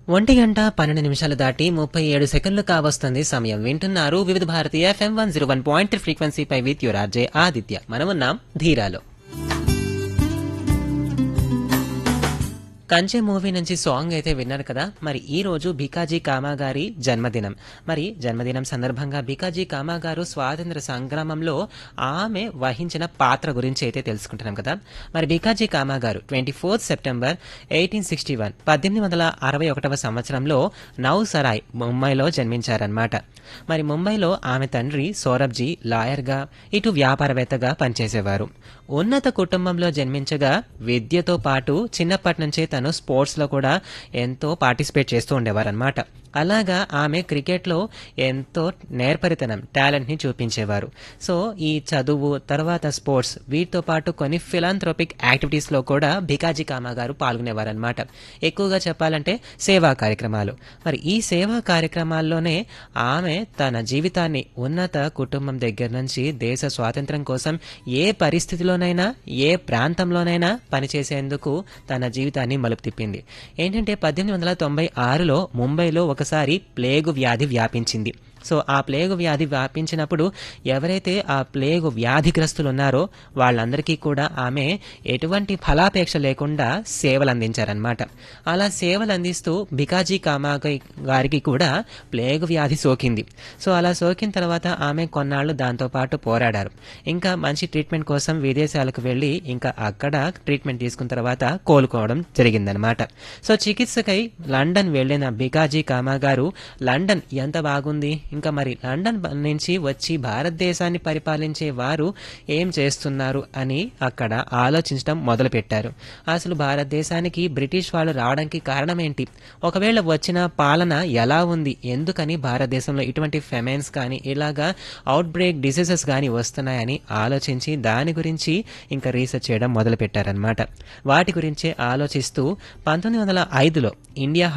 ఒంటి గంట పన్నెండు నిమిషాలు దాటి ముప్పై ఏడు సెకండ్లు కావస్తుంది సమయం వింటున్నారు వివిధ భారతీయ FM one zero one point ఫ్రీక్వెన్సీపై విత్ యువర్ ఆర్జే ఆదిత్య మనమున్నాం ధీరాలో కంచె మూవీ నుంచి సాంగ్ అయితే విన్నారు కదా మరి ఈ రోజు బికాజీ కామా గారి జన్మదినం మరి జన్మదినం సందర్భంగా బికాజీ కామా గారు స్వాతంత్ర సంగ్రామంలో ఆమె వహించిన పాత్ర గురించి అయితే తెలుసుకుంటున్నాం కదా మరి బికాజీ కామా గారు twenty fourth September eighteen sixty one పద్దెనిమిది వందల అరవై ఒకటవ సంవత్సరంలో నౌసరాయ్ ముంబైలో జన్మించారనమాట మరి ముంబైలో ఆమె తండ్రి సౌరభ్జీ లాయర్గా ఇటు వ్యాపారవేత్తగా పనిచేసేవారు ఉన్నత కుటుంబంలో జన్మించగా విద్యతో పాటు చిన్నప్పటి నుంచే తను స్పోర్ట్స్లో కూడా ఎంతో పార్టిసిపేట్ చేస్తూ ఉండేవారనమాట అలాగా ఆమె క్రికెట్లో ఎంతో నేర్పరితనం టాలెంట్ని చూపించేవారు సో ఈ చదువు తర్వాత స్పోర్ట్స్ వీటితో పాటు కొన్ని ఫిలాంథ్రోపిక్ యాక్టివిటీస్లో కూడా భికాజీ కామా గారు పాల్గొనేవారనమాట ఎక్కువగా చెప్పాలంటే సేవా కార్యక్రమాలు మరి ఈ సేవా కార్యక్రమాల్లోనే ఆమె తన జీవితాన్ని ఉన్నత కుటుంబం దగ్గర నుంచి దేశ స్వాతంత్రం కోసం ఏ పరిస్థితిలోనైనా ఏ ప్రాంతంలోనైనా పనిచేసేందుకు తన జీవితాన్ని మలుపు తిప్పింది ఏంటంటే పద్దెనిమిది వందల తొంభై ఆరులో ముంబైలో ఒకసారి ప్లేగు వ్యాధి వ్యాపించింది సో ఆ ప్లేగు వ్యాధి వ్యాపించినప్పుడు ఎవరైతే ఆ ప్లేగు వ్యాధిగ్రస్తులు ఉన్నారో వాళ్ళందరికీ కూడా ఆమె ఎటువంటి ఫలాపేక్ష లేకుండా సేవలు అందించారనమాట అలా సేవలు అందిస్తూ బికాజీ కామా గారికి కూడా ప్లేగు వ్యాధి సోకింది సో అలా సోకిన తర్వాత ఆమె కొన్నాళ్ళు దాంతోపాటు పోరాడారు ఇంకా మంచి ట్రీట్మెంట్ కోసం విదేశాలకు వెళ్ళి ఇంకా అక్కడ ట్రీట్మెంట్ తీసుకున్న తర్వాత కోలుకోవడం జరిగిందనమాట సో చికిత్సకై లండన్ వెళ్ళిన బికాజీ కామా గారు లండన్ ఎంత బాగుంది ఇంకా మరి లండన్ బ- నుంచి వచ్చి భారతదేశాన్ని పరిపాలించే వారు ఏం చేస్తున్నారు అని అక్కడ ఆలోచించడం మొదలుపెట్టారు అసలు భారతదేశానికి బ్రిటిష్ వాళ్ళు రావడానికి కారణం ఏంటి ఒకవేళ వచ్చిన పాలన ఎలా ఉంది ఎందుకని భారతదేశంలో ఇటువంటి ఫెమెన్స్ కానీ ఇలాగా అవుట్ బ్రేక్ డిసీజెస్ కానీ వస్తున్నాయని ఆలోచించి దాని గురించి ఇంకా రీసెర్చ్ చేయడం మొదలుపెట్టారనమాట వాటి గురించే ఆలోచిస్తూ పంతొమ్మిది వందల ఐదులో ఇండియా